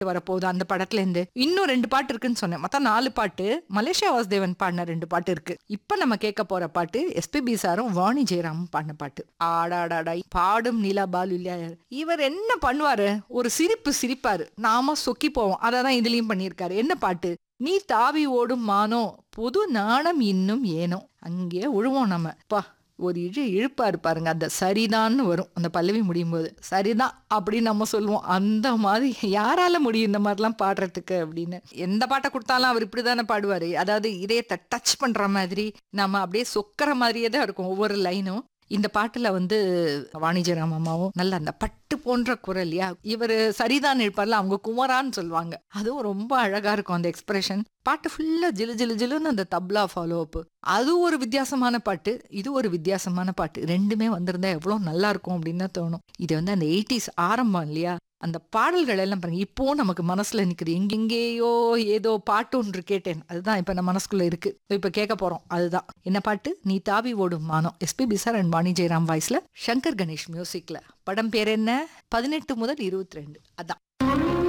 வரப்போகுது அந்த படத்துல இருந்து இன்னும் ரெண்டு பாட்டு இருக்குன்னு சொன்னேன் மொத்தம் நாலு பாட்டு மலேசியா வாசுதேவன் பாடின ரெண்டு பாட்டு இருக்கு இப்ப நம்ம கேட்க போற பாட்டு எஸ்பிபி சாரும் வாணி ஜெயராமும் பாடின பாட்டு ஆடாடாடா பாடும் நிலா பாலு இல்லையா இவர் என்ன பண்ணுவாரு ஒரு சிரிப்பு சிரிப்பாரு நாம சொக்கி போவோம் அததான் இதுலயும் பண்ணியிருக்காரு என்ன பாட்டு நீ தாவி ஓடும் மானோ பொது நாணம் இன்னும் ஏனோ அங்கே உழுவோம் நம்ம பா ஒரு இழு இழுப்பாரு பாருங்க அந்த சரிதான்னு வரும் அந்த பல்லவி முடியும் போது சரிதான் அப்படின்னு நம்ம சொல்லுவோம் அந்த மாதிரி யாரால முடியும் இந்த மாதிரிலாம் பாடுறதுக்கு அப்படின்னு எந்த பாட்டை கொடுத்தாலும் அவர் இப்படிதானே பாடுவாரு அதாவது இதயத்தை டச் பண்ற மாதிரி நம்ம அப்படியே சொக்கிற மாதிரியே தான் இருக்கும் ஒவ்வொரு லைனும் இந்த பாட்டுல வந்து வாணிஜராம் அம்மாவும் நல்ல அந்த பட்டு போன்ற குரல் இல்லையா இவர் சரிதான் இருப்பார்ல அவங்க குமரான்னு சொல்லுவாங்க அதுவும் ரொம்ப அழகா இருக்கும் அந்த எக்ஸ்பிரஷன் பாட்டு ஃபுல்லா ஜிலு ஜிலு ஜிலுன்னு அந்த தப்லா ஃபாலோ அப் அது ஒரு வித்தியாசமான பாட்டு இது ஒரு வித்தியாசமான பாட்டு ரெண்டுமே வந்திருந்தா எவ்வளவு நல்லா இருக்கும் அப்படின்னு தான் தோணும் இது வந்து அந்த எயிட்டிஸ் ஆரம்பம் இல்லையா அந்த பாடல்கள் எல்லாம் பாருங்க இப்போ நமக்கு மனசுல நிக்குது எங்கெங்கேயோ ஏதோ பாட்டு ஒன்று கேட்டேன் அதுதான் இப்ப நம்ம மனசுக்குள்ள இருக்கு இப்ப கேட்க போறோம் அதுதான் என்ன பாட்டு நீ தாவி ஓடும் மானம் எஸ்பி பிசார் அண்ட் வாணி ஜெயராம் வாய்ஸ்ல சங்கர் கணேஷ் மியூசிக்ல படம் பேர் என்ன பதினெட்டு முதல் இருபத்தி ரெண்டு அதான்